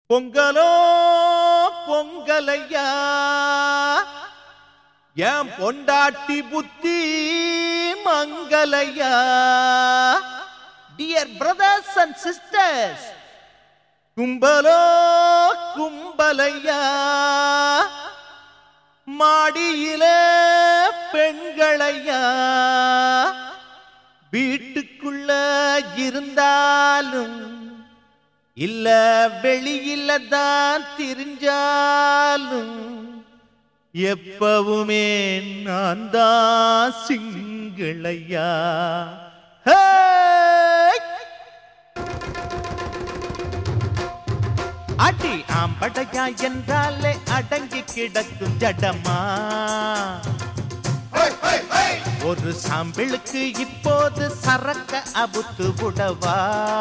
பொங்கலோ பொங்கலையா என் பொண்டாட்டி புத்தி மங்கலையா டியர் பிரதர்ஸ் அண்ட் சிஸ்டர்ஸ் கும்பலோ கும்பலையா மாடியிலே பெண்களையா வீட்டுக்குள்ள இருந்தாலும் இல்ல வெளியில தான் திரிஞ்சாலும் எப்பவுமே நான் தான் சிங்களையா ஹே! அடி ஆம்படையா என்றாலே அடங்கி கிடக்கும் ஜடமா ஒரு சாம்பிளுக்கு இப்போது சரக்க அபுத்து விடவா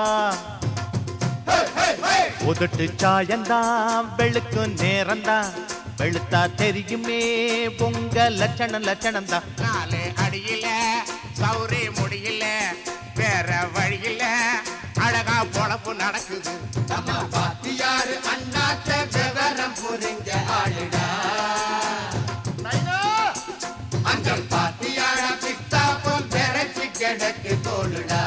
உதட்டு சாயந்தான் வெளுக்கும் நேரம்தான் வெளுத்தா தெரியுமே உங்க லட்சணம் லட்சணம் தான் நாலு அடியில சௌரி முடியல வேற வழியில அழகா பொழப்பு நடக்குது நம்ம பாத்தியாரு அண்ணாத்த விவரம் புரிஞ்ச ஆளுடா அந்த பாத்தியார பிஸ்தா போல் விரைச்சு கிடக்கு தோளுடா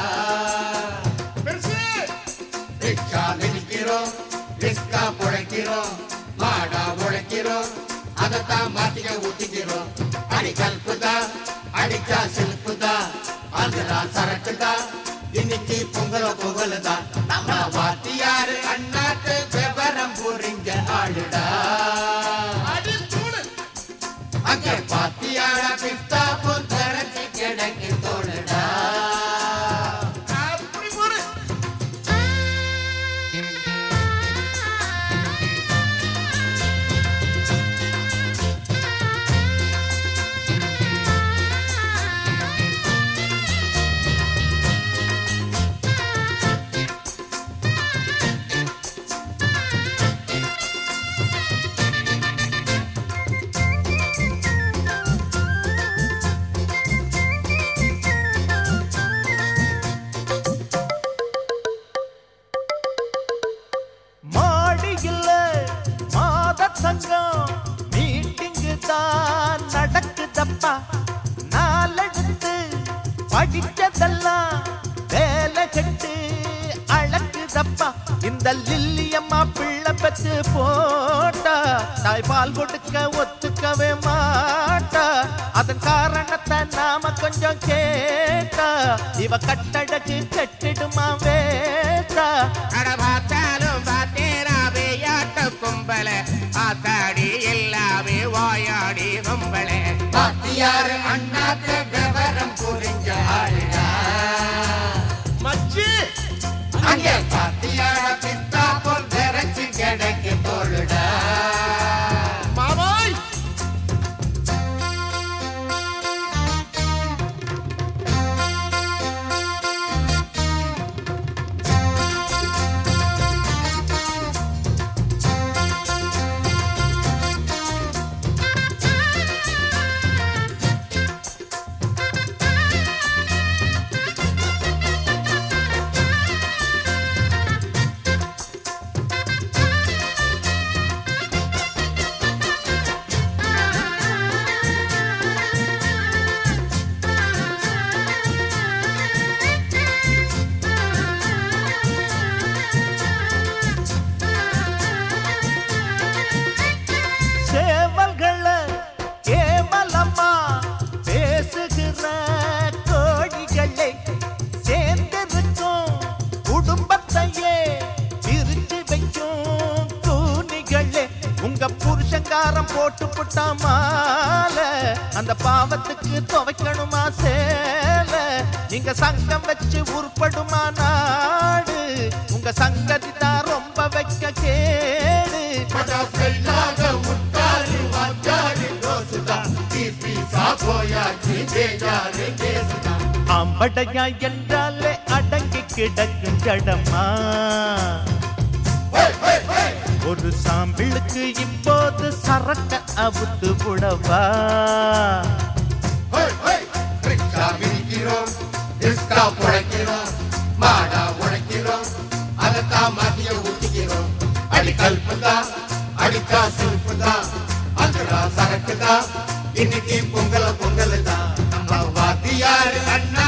ரிக்ஷா மிதிக்கிறோம் ரிஸ்கா புழைக்கிறோம் மாடா உழைக்கிறோம் அதைத்தான் மாத்திக்க ஊத்திக்கிறோம் அடி கல்புதா அடிச்சா சிலுப்புதா ஆந்திரா சரக்குதா இன்னைக்கு பொங்கல புகழுதா நம்ம வாத்தியாரு அண்ணாத்து விவரம் புரிஞ்ச ஆளுடா அங்க பாத்தியார பிஸ்தா போல் திறச்சு கிடக்கு தோளுடா அப்படி போடு மாடியில் மாத சங்கம் மீட்டிங்கு தான் நடக்குதப்பா நாளெடுத்து படிச்சதெல்லாம் வேலை கட்டு அழகுதப்பா இந்த லில்லியம்மா பிள்ளை பெற்று போட்டா தாய்பால் கொடுக்க ஒத்துக்கவே மாட்டா அதன் காரணத்தை நாம கொஞ்சம் கேட்டா இவ கட்டடக்கு கட்டிடுமா வேட்டா அட பார்த்தாலும் பார்த்தேனா பேயாட்ட கும்பல ஆத்தாடி எல்லாமே வாயாடி கும்பல பாத்தியாரு அண்ணாத்த விவரம் புரிஞ்ச ஆளுடா மச்சி அங்கே பாத்தியார பிஸ்தா போல் விரைச்சு கிடக்கு தோளுடா மாமாய் சேவல்களை கேவலமா பேசுகிற கோழிகளை சேர்ந்திருக்கும் குடும்பத்தையே பிரிச்சு வைக்கும் கூனிகளே உங்க புருஷங்காரம் போட்டு புட்டா மால அந்த பாவத்துக்கு துவைக்கணுமா சேல நீங்க சங்கம் வச்சு உருப்படுமா நாடு உங்க சங்கதி தான் ரொம்ப வைக்க கேடு செல்லாத முட்டாரு வாச்சாரு தோசுதா பீசா போயாச்சு பேஜாரு கேசுதா ஆம்படையா என்றாலே அடங்கி கிடக்கும் ஜடமா ஒரு சாம்பிளுக்கு இப்போது சரக்க அவுத்து விடவா ரிக்ஷா மிதிக்கிறோம் ரிஸ்கா புழைக்கிறோம் மாடா உழைக்கிறோம் அதைத்தான் மாத்திய ஊத்திக்கிறோம் அடி கல்புதான் அடிச்சா சிரிப்புதான் அங்கடா சரக்குதான் இன்னைக்கு பொங்கல பொங்கல் தான் நம்ம வாத்தியாரு அண்ணா